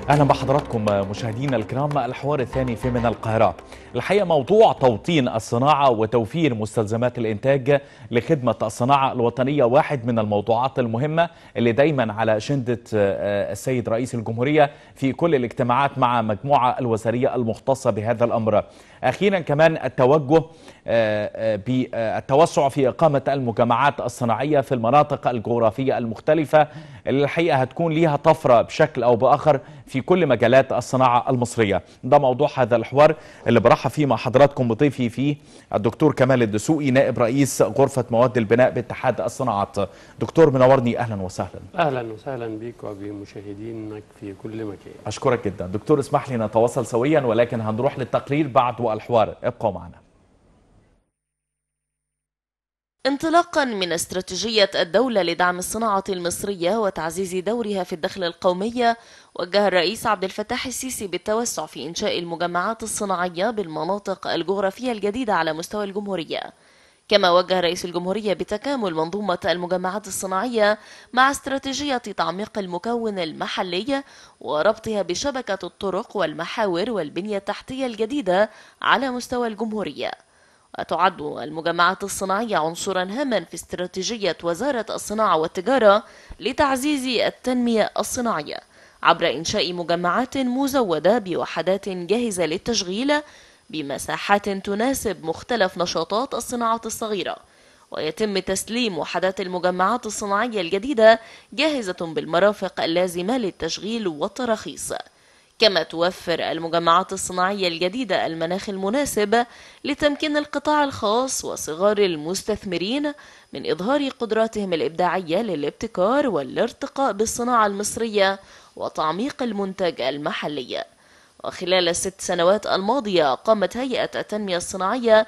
اهلا بحضراتكم مشاهدينا الكرام الحوار الثاني في من القاهره. الحقيقه موضوع توطين الصناعه وتوفير مستلزمات الانتاج لخدمه الصناعه الوطنيه واحد من الموضوعات المهمه اللي دايما على اجنده السيد رئيس الجمهوريه في كل الاجتماعات مع مجموعه الوزاريه المختصه بهذا الامر. اخيرا كمان التوجه بالتوسع في اقامه المجمعات الصناعيه في المناطق الجغرافيه المختلفه اللي الحقيقه هتكون ليها طفره بشكل او باخر في كل مجالات الصناعه المصريه ده موضوع هذا الحوار اللي برحب فيه مع حضراتكم بضيفي فيه الدكتور كمال الدسوقي نائب رئيس غرفه مواد البناء باتحاد الصناعات دكتور منورني اهلا وسهلا اهلا وسهلا بك وبمشاهدينك في كل مكان اشكرك جدا دكتور اسمح لي نتواصل سويا ولكن هنروح للتقرير بعد الحوار ابقوا معنا انطلاقا من استراتيجية الدولة لدعم الصناعة المصرية وتعزيز دورها في الدخل القومي وجه الرئيس عبد الفتاح السيسي بالتوسع في إنشاء المجمعات الصناعية بالمناطق الجغرافية الجديدة على مستوى الجمهورية كما وجه رئيس الجمهورية بتكامل منظومة المجمعات الصناعية مع استراتيجية تعميق المكون المحلي وربطها بشبكة الطرق والمحاور والبنية التحتية الجديدة على مستوى الجمهورية وتعد المجمعات الصناعية عنصرا هاما في استراتيجية وزارة الصناعة والتجارة لتعزيز التنمية الصناعية عبر إنشاء مجمعات مزودة بوحدات جاهزة للتشغيل بمساحات تناسب مختلف نشاطات الصناعة الصغيرة ويتم تسليم وحدات المجمعات الصناعية الجديدة جاهزة بالمرافق اللازمة للتشغيل والتراخيص كما توفر المجمعات الصناعية الجديدة المناخ المناسب لتمكين القطاع الخاص وصغار المستثمرين من إظهار قدراتهم الإبداعية للابتكار والارتقاء بالصناعة المصرية وتعميق المنتج المحلي وخلال الست سنوات الماضية قامت هيئة التنمية الصناعية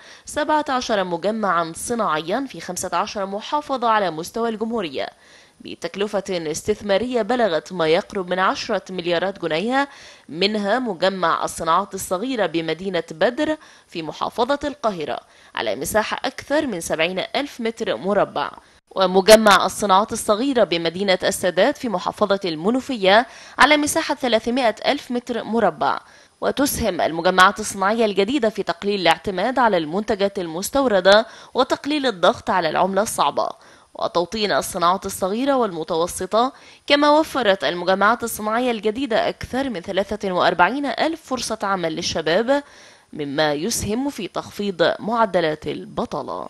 17 مجمعا صناعيا في 15 محافظة على مستوى الجمهورية بتكلفة استثمارية بلغت ما يقرب من عشرة مليارات جنيه منها مجمع الصناعات الصغيرة بمدينة بدر في محافظة القاهرة على مساحة أكثر من 70 ألف متر مربع ومجمع الصناعات الصغيرة بمدينة السادات في محافظة المنوفية على مساحة 300 ألف متر مربع وتسهم المجمعات الصناعية الجديدة في تقليل الاعتماد على المنتجات المستوردة وتقليل الضغط على العملة الصعبة وتوطين الصناعات الصغيرة والمتوسطة كما وفرت المجمعات الصناعية الجديدة أكثر من 43 ألف فرصة عمل للشباب مما يسهم في تخفيض معدلات البطالة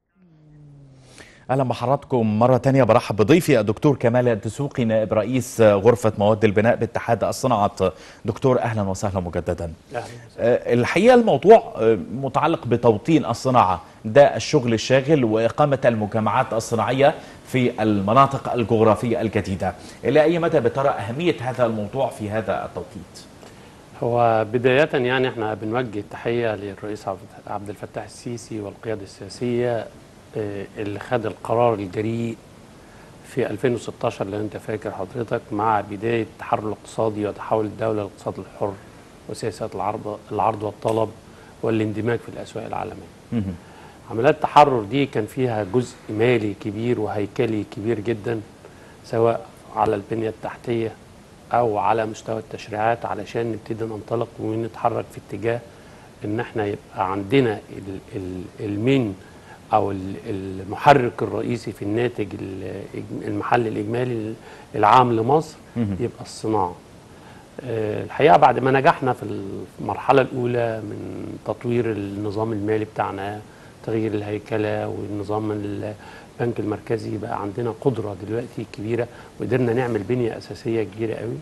اهلا بحضراتكم مره تانية برحب بضيفي الدكتور كمال الدسوقي نائب رئيس غرفه مواد البناء باتحاد الصناعات دكتور اهلا وسهلا مجددا أهلا الحقيقه الموضوع متعلق بتوطين الصناعه ده الشغل الشاغل واقامه المجمعات الصناعيه في المناطق الجغرافيه الجديده الى اي مدى بترى اهميه هذا الموضوع في هذا التوقيت هو بداية يعني احنا بنوجه تحية للرئيس عبد الفتاح السيسي والقيادة السياسية اللي خد القرار الجريء في 2016 لو انت فاكر حضرتك مع بدايه التحرر الاقتصادي وتحول الدوله للاقتصاد الحر وسياسات العرض العرض والطلب والاندماج في الاسواق العالميه. عمليات التحرر دي كان فيها جزء مالي كبير وهيكلي كبير جدا سواء على البنيه التحتيه او على مستوى التشريعات علشان نبتدي ننطلق ونتحرك في اتجاه ان احنا يبقى عندنا المين او المحرك الرئيسي في الناتج المحلي الاجمالي العام لمصر يبقى الصناعه الحقيقه بعد ما نجحنا في المرحله الاولى من تطوير النظام المالي بتاعنا تغيير الهيكله والنظام البنك المركزي بقى عندنا قدره دلوقتي كبيره وقدرنا نعمل بنيه اساسيه كبيره قوي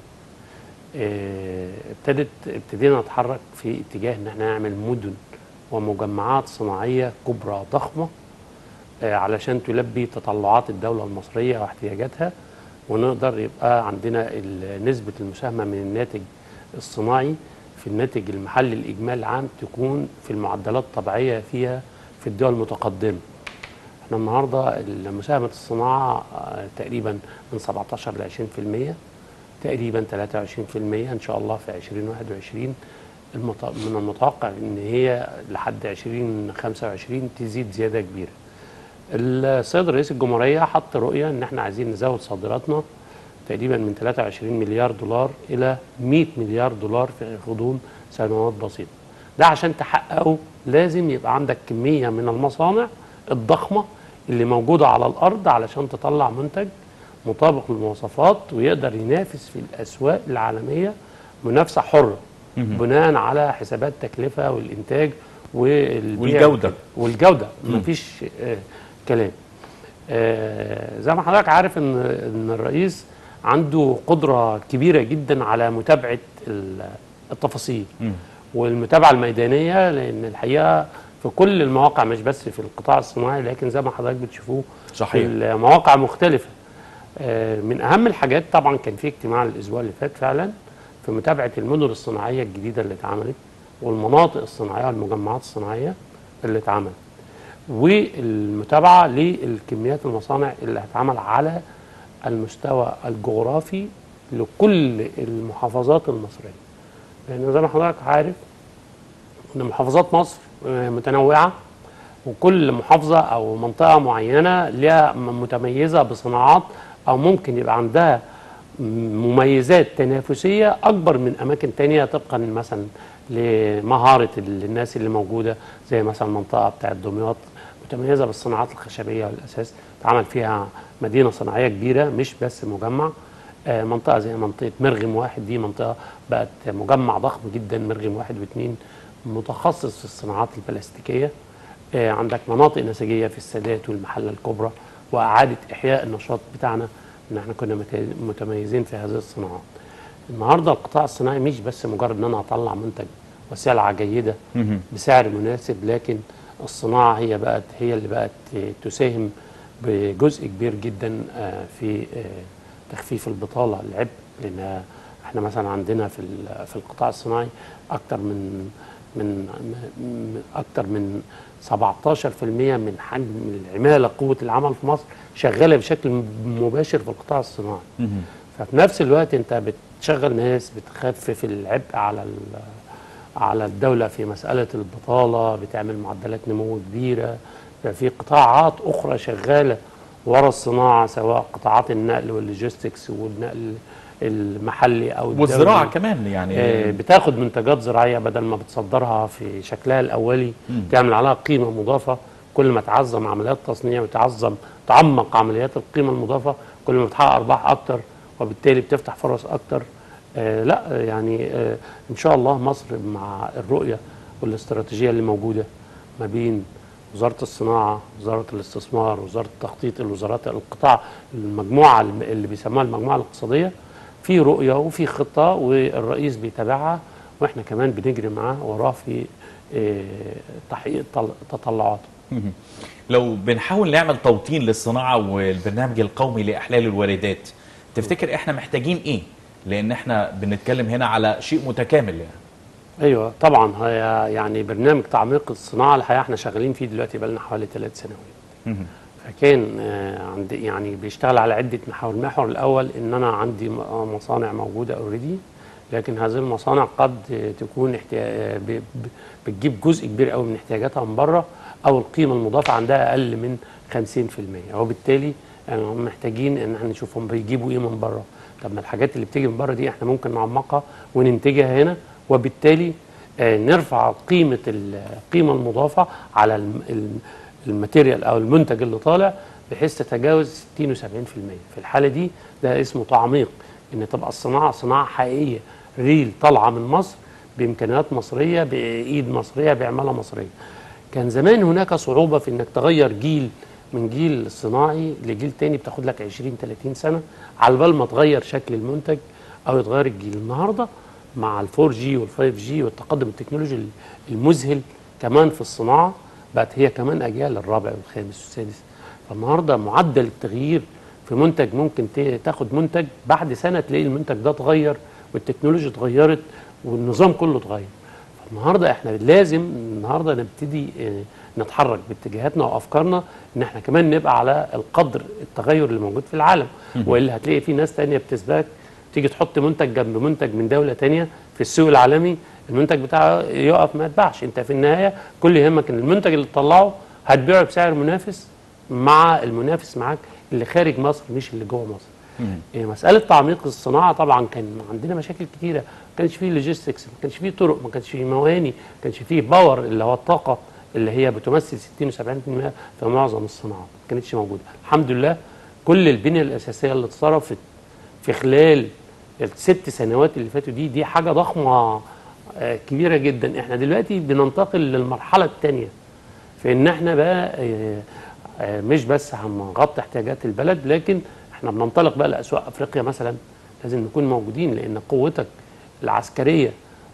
ابتدت ابتدينا نتحرك في اتجاه ان احنا نعمل مدن ومجمعات صناعية كبرى ضخمة علشان تلبي تطلعات الدولة المصرية واحتياجاتها ونقدر يبقى عندنا نسبة المساهمة من الناتج الصناعي في الناتج المحلي الإجمالي العام تكون في المعدلات الطبيعية فيها في الدول المتقدمة احنا النهاردة مساهمة الصناعة تقريبا من 17 ل 20% تقريبا 23% إن شاء الله في 2021 من المتوقع ان هي لحد 2025 تزيد زياده كبيره. السيد رئيس الجمهوريه حط رؤيه ان احنا عايزين نزود صادراتنا تقريبا من 23 مليار دولار الى 100 مليار دولار في غضون سنوات بسيطه ده عشان تحققه لازم يبقى عندك كميه من المصانع الضخمه اللي موجوده على الارض علشان تطلع منتج مطابق للمواصفات ويقدر ينافس في الاسواق العالميه منافسه حره بناء على حسابات تكلفه والانتاج والبيع والجودة. والجوده مفيش آه كلام آه زي ما حضرتك عارف ان ان الرئيس عنده قدره كبيره جدا على متابعه ال- التفاصيل والمتابعه الميدانيه لان الحقيقه في كل المواقع مش بس في القطاع الصناعي لكن زي ما حضرتك بتشوفوه صحيح. في المواقع مختلفه آه، من اهم الحاجات طبعا كان في اجتماع الاسبوع اللي فات فعلا في متابعه المدن الصناعيه الجديده اللي اتعملت والمناطق الصناعيه والمجمعات الصناعيه اللي اتعملت والمتابعه للكميات المصانع اللي هتعمل على المستوى الجغرافي لكل المحافظات المصريه لان زي ما حضرتك عارف ان محافظات مصر آه، متنوعه وكل محافظه او منطقه معينه ليها م- متميزه بصناعات او ممكن يبقى عندها م- مميزات تنافسيه اكبر من اماكن تانية طبقا مثلا لمهاره ال- الناس اللي موجوده زي مثلا المنطقه بتاعت دمياط متميزه بالصناعات الخشبيه والاساس اتعمل فيها مدينه صناعيه كبيره مش بس مجمع آه، منطقه زي منطقه مرغم واحد دي منطقه بقت مجمع ضخم جدا مرغم واحد واثنين متخصص في الصناعات البلاستيكيه آه، عندك مناطق نسيجيه في السادات والمحله الكبرى واعاده احياء النشاط بتاعنا ان احنا كنا مت- متميزين في هذه الصناعات. النهارده القطاع الصناعي مش بس مجرد ان انا اطلع منتج وسلعه جيده بسعر مناسب لكن الصناعه هي بقت هي اللي بقت آه، تساهم بجزء كبير جدا آه، في آه، تخفيف البطاله العبء لان احنا مثلا عندنا في ال- في القطاع الصناعي اكتر من من من- اكتر من 17% من حجم العماله قوه العمل في مصر شغاله بشكل مباشر في القطاع الصناعي ففي نفس الوقت انت بتشغل ناس بتخفف العبء على ال- على الدوله في مساله البطاله بتعمل معدلات نمو كبيره ففي قطاعات اخرى شغاله ورا الصناعه سواء قطاعات النقل واللوجيستكس والنقل المحلي او الدولي. والزراعه كمان يعني آه، بتاخد منتجات زراعيه بدل ما بتصدرها في شكلها الاولي تعمل عليها قيمه مضافه كل ما تعظم عمليات تصنيع وتعظم تعمق عمليات القيمه المضافه كل ما بتحقق ارباح اكتر وبالتالي بتفتح فرص اكتر آه لا آه، يعني آه ان شاء الله مصر مع الرؤيه والاستراتيجيه اللي موجوده ما بين وزاره الصناعه وزاره الاستثمار وزاره التخطيط الوزارات القطاع المجموعه اللي بيسموها المجموعه الاقتصاديه في رؤيه وفي خطه والرئيس بيتابعها واحنا كمان بنجري معاه وراه في آه، تحقيق طل- تطلعاته مهم. لو بنحاول نعمل توطين للصناعه والبرنامج القومي لاحلال الواردات تفتكر احنا محتاجين ايه لان احنا بنتكلم هنا على شيء متكامل يعني ايوه طبعا هي يعني برنامج تعميق الصناعه الحقيقه احنا شغالين فيه دلوقتي بقى لنا حوالي ثلاث سنوات مهم. فكان آه، عند يعني بيشتغل على عده محاور المحور الاول ان انا عندي م- آه، مصانع موجوده اوريدي لكن هذه المصانع قد آه، تكون احتيا... آه، ب- ب- بتجيب جزء كبير قوي من احتياجاتها من بره او القيمه المضافه عندها اقل من 50% وبالتالي يعني هم محتاجين ان احنا نشوفهم بيجيبوا ايه من بره طب ما الحاجات اللي بتيجي من بره دي احنا ممكن نعمقها وننتجها هنا وبالتالي آه، نرفع قيمه القيمه المضافه على الم- الم- الماتيريال او المنتج اللي طالع بحيث تتجاوز 60 و70% في الحاله دي ده اسمه تعميق ان تبقى الصناعه صناعه حقيقيه ريل طالعه من مصر بامكانيات مصريه بايد مصريه بعماله مصريه كان زمان هناك صعوبه في انك تغير جيل من جيل صناعي لجيل تاني بتاخد لك 20 30 سنه على بال ما تغير شكل المنتج او يتغير الجيل النهارده مع الفور جي والفايف جي والتقدم التكنولوجي المذهل كمان في الصناعه بقت هي كمان اجيال الرابع والخامس والسادس فالنهارده معدل التغيير في منتج ممكن ت- تاخد منتج بعد سنه تلاقي المنتج ده اتغير والتكنولوجيا اتغيرت والنظام كله اتغير فالنهارده احنا لازم النهارده نبتدي آه، نتحرك باتجاهاتنا وافكارنا ان احنا كمان نبقى على القدر التغير اللي موجود في العالم والا هتلاقي في ناس تانية بتسبقك تيجي تحط منتج جنب منتج من دوله تانية في السوق العالمي المنتج بتاعه يقف ما يتباعش انت في النهايه كل يهمك ان المنتج اللي تطلعه هتبيعه بسعر منافس مع المنافس معاك اللي خارج مصر مش اللي جوه مصر إيه، مساله تعميق الصناعه طبعا كان عندنا مشاكل كتيره ما كانش فيه لوجيستكس ما كانش فيه طرق ما كانش فيه مواني ما كانش فيه باور اللي هو الطاقه اللي هي بتمثل 60 و70% في معظم الصناعات ما كانتش موجوده الحمد لله كل البنيه الاساسيه اللي اتصرفت في خلال الست سنوات اللي فاتوا دي دي حاجه ضخمه آه، كبيره جدا احنا دلوقتي بننتقل للمرحله الثانيه في ان احنا بقى آه، آه، مش بس هنغطي احتياجات البلد لكن احنا بننطلق بقى لاسواق افريقيا مثلا لازم نكون موجودين لان قوتك العسكريه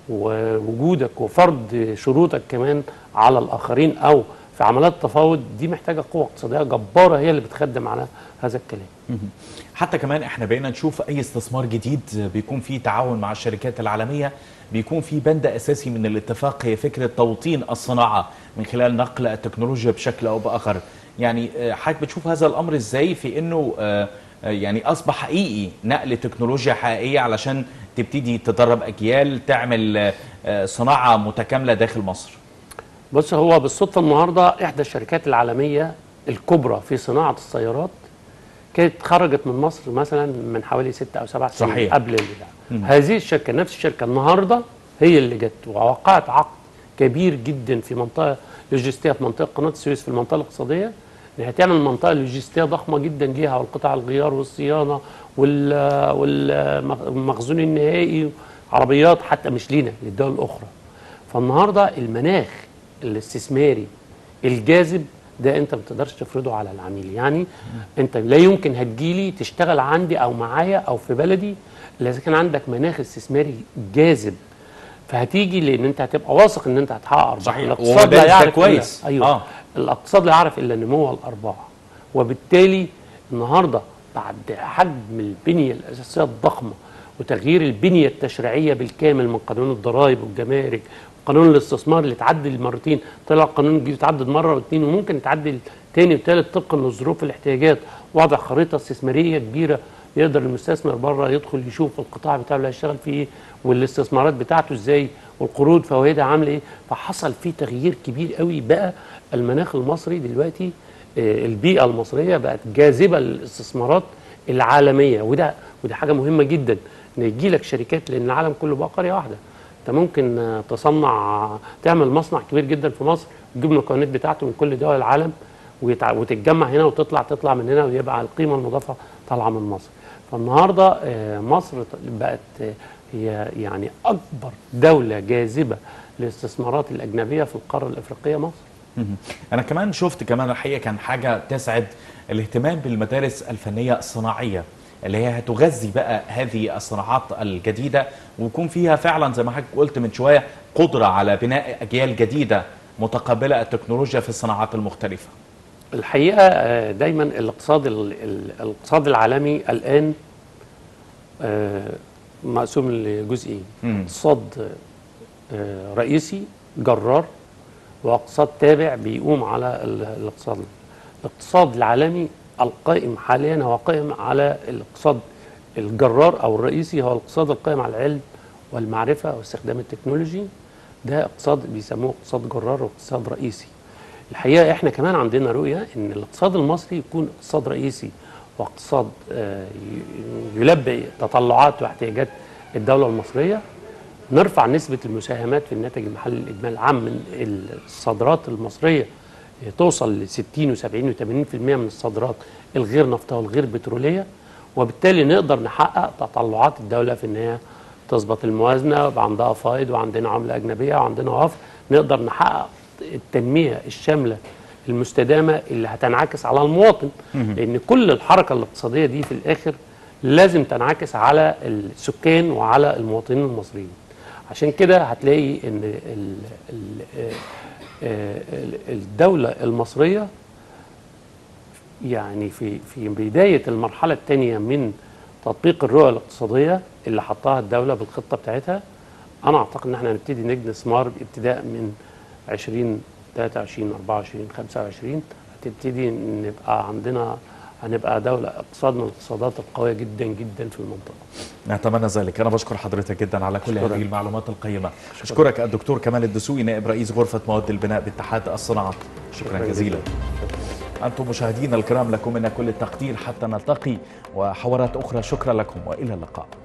ووجودك وفرض شروطك كمان على الاخرين او في عمليات التفاوض دي محتاجه قوه اقتصاديه جباره هي اللي بتخدم على هذا الكلام حتى كمان احنا بقينا نشوف اي استثمار جديد بيكون فيه تعاون مع الشركات العالميه بيكون في بند اساسي من الاتفاق هي فكره توطين الصناعه من خلال نقل التكنولوجيا بشكل او باخر يعني آه، حضرتك بتشوف هذا الامر ازاي في انه آه، آه، يعني اصبح حقيقي نقل تكنولوجيا حقيقيه علشان تبتدي تدرب اجيال تعمل آه، آه، صناعه متكامله داخل مصر بص هو بالصدفه النهارده احدى الشركات العالميه الكبرى في صناعه السيارات كانت خرجت من مصر مثلا من حوالي ستة او سبع سنين صحيح. قبل البتاع هذه الشركه نفس الشركه النهارده هي اللي جت ووقعت عقد كبير جدا في منطقه لوجستيه في منطقه قناه السويس في المنطقه الاقتصاديه ان هتعمل منطقه لوجستيه ضخمه جدا ليها والقطع الغيار والصيانه وال- والمخزون النهائي عربيات حتى مش لينا للدول الاخرى فالنهارده المناخ الاستثماري الجاذب ده انت ما تقدرش تفرضه على العميل يعني انت لا يمكن هتجيلي تشتغل عندي او معايا او في بلدي الا اذا كان عندك مناخ استثماري جاذب فهتيجي لان انت هتبقى واثق ان انت هتحقق ارباح صحيح. الاقتصاد وهو لا ده يعرف كويس. إلا ايوه آه. آه. الاقتصاد لا يعرف الا نمو الارباح وبالتالي النهارده بعد حجم البنيه الاساسيه الضخمه وتغيير البنيه التشريعيه بالكامل من قانون الضرائب والجمارك وقانون الاستثمار اللي اتعدل مرتين طلع قانون جديد اتعدل مره واثنين وممكن يتعدل تاني وتالت طبقا للظروف الاحتياجات وضع خريطه استثماريه كبيره يقدر المستثمر بره يدخل يشوف القطاع بتاعه اللي هيشتغل فيه ايه والاستثمارات بتاعته ازاي والقروض فوائدها عامله ايه فحصل فيه تغيير كبير قوي بقى المناخ المصري دلوقتي آه، البيئه المصريه بقت جاذبه للاستثمارات العالميه وده وده حاجه مهمه جدا ان يجي لك شركات لان العالم كله بقى قريه واحده انت ممكن آه، تصنع تعمل مصنع كبير جدا في مصر وتجيب المكونات بتاعته من كل دول العالم ويتع... وتتجمع هنا وتطلع تطلع من هنا ويبقى القيمه المضافه طالعه من مصر فالنهارده آه، مصر بقت آه، هي يعني اكبر دوله جاذبه للاستثمارات الاجنبيه في القاره الافريقيه مصر مهم. انا كمان شفت كمان الحقيقه كان حاجه تسعد الاهتمام بالمدارس الفنيه الصناعيه اللي هي هتغذي بقى هذه الصناعات الجديده ويكون فيها فعلا زي ما حضرتك قلت من شويه قدره على بناء اجيال جديده متقبله التكنولوجيا في الصناعات المختلفه. الحقيقه آه، دايما الاقتصاد ال- ال- الاقتصاد العالمي الان آه، مقسوم لجزئين مم. اقتصاد آه، رئيسي جرار واقتصاد تابع بيقوم على ال- الاقتصاد الاقتصاد العالمي القائم حاليا هو قائم على الاقتصاد الجرار او الرئيسي هو الاقتصاد القائم على العلم والمعرفه واستخدام التكنولوجي ده اقتصاد بيسموه اقتصاد جرار واقتصاد رئيسي الحقيقه احنا كمان عندنا رؤيه ان الاقتصاد المصري يكون اقتصاد رئيسي واقتصاد آه، ي- يلبي تطلعات واحتياجات الدوله المصريه نرفع نسبه المساهمات في الناتج المحلي الاجمالي العام من الصادرات المصريه توصل ل 60 و70 و80% من الصادرات الغير نفطيه والغير بتروليه وبالتالي نقدر نحقق تطلعات الدوله في ان هي تظبط الموازنه ويبقى عندها فائض وعندنا عمله اجنبيه وعندنا وفر نقدر نحقق التنميه الشامله المستدامه اللي هتنعكس على المواطن لان كل الحركه الاقتصاديه دي في الاخر لازم تنعكس على السكان وعلى المواطنين المصريين عشان كده هتلاقي ان ال ال آه، ال- الدوله المصريه يعني في في بدايه المرحله الثانيه من تطبيق الرؤيه الاقتصاديه اللي حطها الدوله بالخطه بتاعتها انا اعتقد ان احنا هنبتدي نجني ثمار ابتداء من 20 23 24 25 هتبتدي نبقى عندنا هنبقى دولة اقتصاد من الاقتصادات القوية جدا جدا في المنطقة نتمنى ذلك انا بشكر حضرتك جدا على كل شكراً. هذه المعلومات القيمه اشكرك الدكتور كمال الدسوقي نائب رئيس غرفه مواد البناء باتحاد الصناعات شكرا, شكراً جزيلا جداً. أنتم مشاهدينا الكرام لكم منا كل التقدير حتى نلتقي وحوارات أخرى شكرا لكم وإلى اللقاء